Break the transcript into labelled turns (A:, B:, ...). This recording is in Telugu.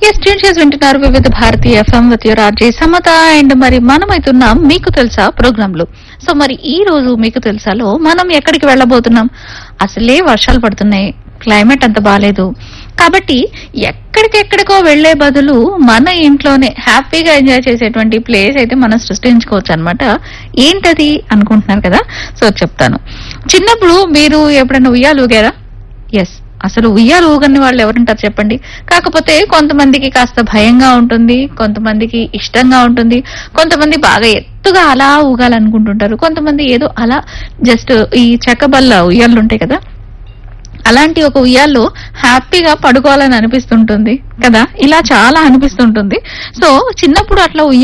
A: ఎస్ ట్యూన్ చేసి వింటున్నారు వివిధ భారతీయ FM with your RJ Samatha and మరి మనమైతున్నాం మీకు తెలుసా ప్రోగ్రామ్ లో సో మరి ఈ రోజు మీకు తెలుసాలో మనం ఎక్కడికి వెళ్ళబోతున్నాం అసలే వర్షాలు పడుతున్నాయి క్లైమేట్ అంత బాగాలేదు కాబట్టి ఎక్కడికెక్కడికో వెళ్లే బదులు మన ఇంట్లోనే హ్యాపీగా ఎంజాయ్ చేసేటువంటి ప్లేస్ అయితే మనం సృష్టించుకోవచ్చు అనమాట ఏంటది అనుకుంటున్నారు కదా సో చెప్తాను చిన్నప్పుడు మీరు ఎప్పుడైనా ఉయ్యాలు ఊగారా ఎస్ అసలు ఉయ్యాలు ఊగని వాళ్ళు ఎవరుంటారు చెప్పండి కాకపోతే కొంతమందికి కాస్త భయంగా ఉంటుంది కొంతమందికి ఇష్టంగా ఉంటుంది కొంతమంది బాగా ఎత్తుగా అలా ఊగాలనుకుంటుంటారు కొంతమంది ఏదో అలా జస్ట్ ఈ చెక్కబల్ల ఉయ్యాలు ఉంటాయి కదా అలాంటి ఒక ఉయ్యాల్లో హ్యాపీగా పడుకోవాలని అనిపిస్తుంటుంది కదా ఇలా చాలా అనిపిస్తుంటుంది సో చిన్నప్పుడు అట్లా ఉయ్యాల